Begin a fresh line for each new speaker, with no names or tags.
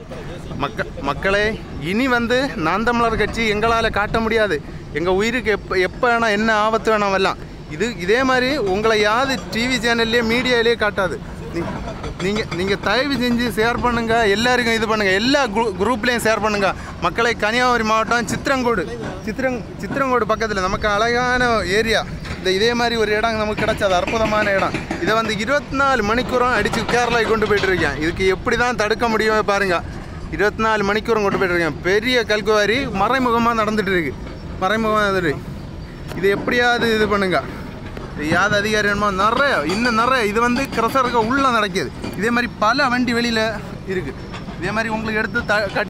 மக்க மக்களே இனி வந்து நான் தமிழர் கட்சி எங்களால் காட்ட முடியாது எங்கள் உயிருக்கு எப்போ எப்போ வேணால் என்ன ஆபத்து வேணாம் வரலாம் இது இதே மாதிரி உங்களை யாது டிவி சேனல்லையே மீடியாலேயே காட்டாது நீங்கள் நீங்கள் தயவு செஞ்சு ஷேர் பண்ணுங்கள் எல்லாருக்கும் இது பண்ணுங்கள் எல்லா குரூ குரூப்லேயும் ஷேர் பண்ணுங்கள் மக்களை கன்னியாகுமரி மாவட்டம் சித்திரங்கோடு சித்திரங் சித்திரங்கோடு பக்கத்தில் நமக்கு அழகான ஏரியா இந்த இதே மாதிரி ஒரு இடம் நமக்கு கிடைச்சது அற்புதமான இடம் இதை வந்து இருபத்தி நாலு மணிக்கூரம் அடித்து கேரளாவுக்கு கொண்டு போயிட்டு இருக்கேன் இதுக்கு எப்படி தான் தடுக்க முடியும் பாருங்கள் இருபத்தி நாலு மணிக்கூரம் கொண்டு போயிட்டு இருக்கேன் பெரிய கல்குவாரி மறைமுகமாக நடந்துட்டு இருக்கு மறைமுகமாக நடந்துட்டு இருக்கு. இது எப்படியாவது இது பண்ணுங்க இது யாது அதிகாரி வேணுமோ நிறைய இன்னும் நிறைய இது வந்து கிரசருக்கு உள்ளே நடக்குது இதே மாதிரி பல வண்டி வெளியில் இருக்குது இதே மாதிரி உங்களுக்கு எடுத்து த கட்டி